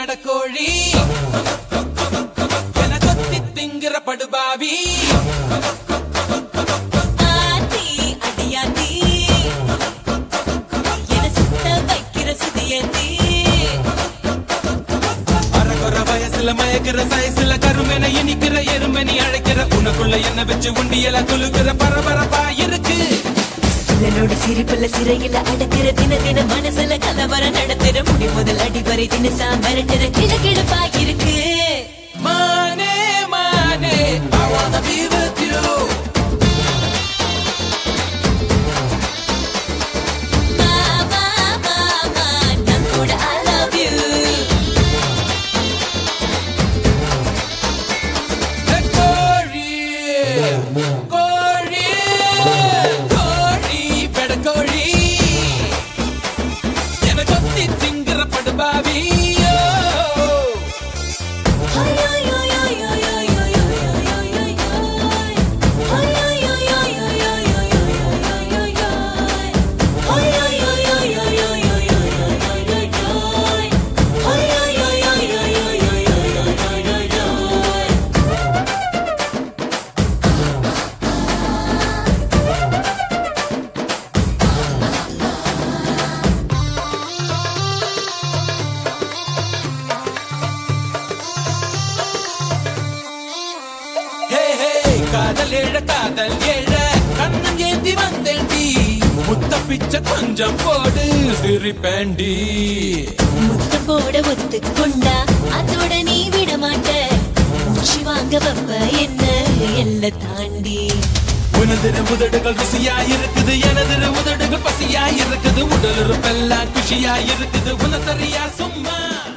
பெடக்கோழி என கொத்தி திங்கிற படுபாவி ஆத்தி அடியாத்தி என சுத்த வைக்கிற சுதியத்தி அறகுற வயசுல மயக்கிற சயசுல கருமென இனிக்கிற எருமனி அழைக்கிற உனக்குள்ள என்ன வச்சு உண்டியல குலுக்கிற பரபரப்பா இருக்கு சிலனோட சிரிப்புல சிறையில அடக்கிற தின தின மனசுல கலவர நடத்துற முடி முதல் அடி வரை தினசா மிரட்டுற கிழக்கிழப்பா இருக்கு மானே மானே I wanna be with you மாமா மாமா நான் கூட I love you கோழி கோழி கோழி பெடக்கோழி என கொத்தி திங்கிற படுபாவி ஹே ஹே காதல் ஏழ காதல் ஏழ கண்ணம் ஏந்தி வந்தேண்டி முத்த பிச்சை கொஞ்சம் போடு சிரிப்பேண்டி முத்தம் போட ஒத்துக்கொண்டா அதோட நீ விட மாட்ட மூச்சு வாங்க வப்ப என்ன எல்ல தாண்டி உனதிரு உதடுகள் ருசியா இருக்குது எனதிரு உதடுகள் பசியா இருக்குது உடல் இருப்பெல்லாம் குஷியா இருக்குது உனத்தறியா சும்மா